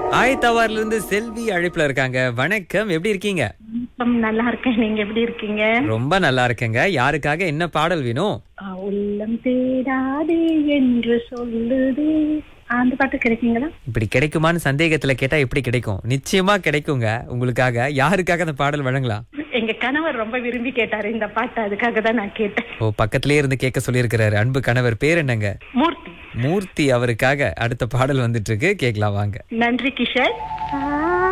ஆயத்தவார்ல இருந்து செல்வி அழைப்புல இருக்காங்க வணக்கம் எப்படி இருக்கீங்க ம், நல்லா இருக்கேன் நீங்க எப்படி இருக்கீங்க ரொம்ப நல்லா இருக்கேங்க யாருக்காக என்ன பாடல் வேணும் ஆ, உள்ளம் தேடாதே என்று சொல்லுதே அந்த பாட்டு கிடைக்குங்களா இப்படி கிடைக்குமான்னு சந்தேகத்துல கேட்டா எப்படி கிடைக்கும் நிச்சயமா கிடைக்குங்க உங்களுக்காக யாருக்காக அந்த பாடல் வழங்கலாம் எங்க கணவர் ரொம்ப விரும்பி கேட்டாரு இந்த பாட்டு அதுக்காக தான் நான் கேட்டேன் ஓ பக்கத்திலேயே இருந்து கேட்க சொல்லியிருக்கிறாரு அன்பு கணவர் பேர் என்னங்க மூர்த்தி மூர்த்தி அவருக்காக அடுத்த பாடல் வந்துட்டு இருக்கு கேட்கலாம் வாங்க நன்றி கிஷோர்